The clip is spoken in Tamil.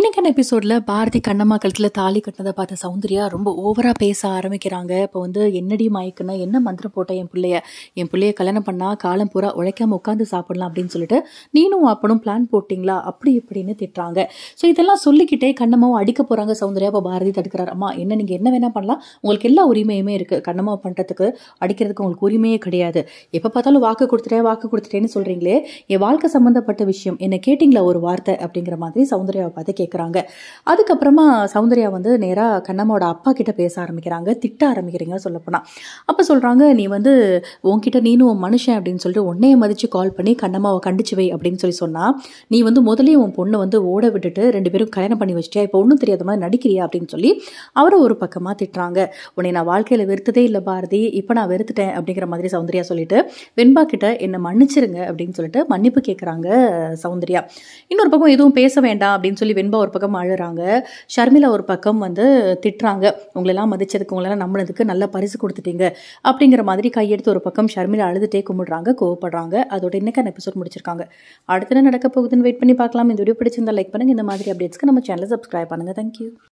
இன்னைக்கான எபிசோட்ல பாரதி கண்ணம்மா கழுத்துல தாலி கட்டினதை பார்த்த சௌந்தர்யா ரொம்ப ஓவரா பேச ஆரம்பிக்கிறாங்க இப்போ வந்து என்னடி மயக்குன என்ன மந்திரம் போட்ட என் பிள்ளைய என் பிள்ளைய கல்யாணம் பண்ணா காலம் பூரா உழைக்காம உட்காந்து சாப்பிடலாம் அப்படின்னு சொல்லிட்டு நீனும் அப்பனும் பிளான் போட்டிங்களா அப்படி இப்படின்னு திட்டுறாங்க ஸோ இதெல்லாம் சொல்லிக்கிட்டே கண்ணம்மாவும் அடிக்க போறாங்க சௌந்தர்யா இப்போ பாரதி தடுக்கிறார் அம்மா என்ன நீங்க என்ன வேணா பண்ணலாம் உங்களுக்கு எல்லா உரிமையுமே இருக்கு கண்ணம்மா பண்றதுக்கு அடிக்கிறதுக்கு உங்களுக்கு உரிமையே கிடையாது எப்போ பார்த்தாலும் வாக்கு கொடுத்துட்டேன் வாக்கு கொடுத்துட்டேன்னு சொல்றீங்களே என் வாழ்க்கை சம்பந்தப்பட்ட விஷயம் என்ன கேட்டிங்களா ஒரு வார்த்தை அப்படிங்கிற மாதிரி சௌந்தர்யாவை பார்த்து கேட்குறாங்க அதுக்கப்புறமா சௌந்தர்யா வந்து நேராக கண்ணம்மாவோட அப்பா கிட்ட பேச ஆரம்பிக்கிறாங்க திட்ட ஆரம்பிக்கிறீங்க சொல்லப்போனால் அப்போ சொல்கிறாங்க நீ வந்து உன்கிட்ட நீனும் உன் மனுஷன் அப்படின்னு சொல்லிட்டு உன்னைய மதித்து கால் பண்ணி கண்ணம்மாவை கண்டிச்சு வை அப்படின்னு சொல்லி சொன்னால் நீ வந்து முதலே உன் பொண்ணை வந்து ஓட விட்டுட்டு ரெண்டு பேரும் கல்யாணம் பண்ணி வச்சிட்டியா இப்போ ஒன்றும் தெரியாத மாதிரி நடிக்கிறியா அப்படின்னு சொல்லி அவரை ஒரு பக்கமாக திட்டுறாங்க உன்னை நான் வாழ்க்கையில் வெறுத்ததே இல்லை பாரதி இப்போ நான் வெறுத்துட்டேன் அப்படிங்கிற மாதிரி சௌந்தர்யா சொல்லிட்டு வெண்பா கிட்ட என்னை மன்னிச்சிருங்க அப்படின்னு சொல்லிட்டு மன்னிப்பு கேட்குறாங்க சௌந்தர்யா இன்னொரு பக்கம் எதுவும் பேச வேண்டாம் அப்படின்னு சொல்லி வெண்பா ஒரு பக்கம் அழுறாங்க ஷர்மிளா ஒரு பக்கம் வந்து திட்டுறாங்க உங்களெல்லாம் மதிச்சதுக்கு உங்களெல்லாம் நம்பினதுக்கு நல்ல பரிசு கொடுத்துட்டீங்க அப்படிங்கிற மாதிரி கையெடுத்து ஒரு பக்கம் ஷர்மிளா அழுதுட்டே கும்பிடுறாங்க கோவப்படுறாங்க அதோட இன்னைக்கான எபிசோட் முடிச்சிருக்காங்க அடுத்து என்ன நடக்க போகுதுன்னு வெயிட் பண்ணி பார்க்கலாம் இந்த வீடியோ பிடிச்சிருந்தா லைக் பண்ணுங்க இந்த மாதிரி அப்டேட்ஸ்க்கு நம்ம சேனலை சப்ஸ்கிரைப் பண்ணுங்க தேங்க்யூ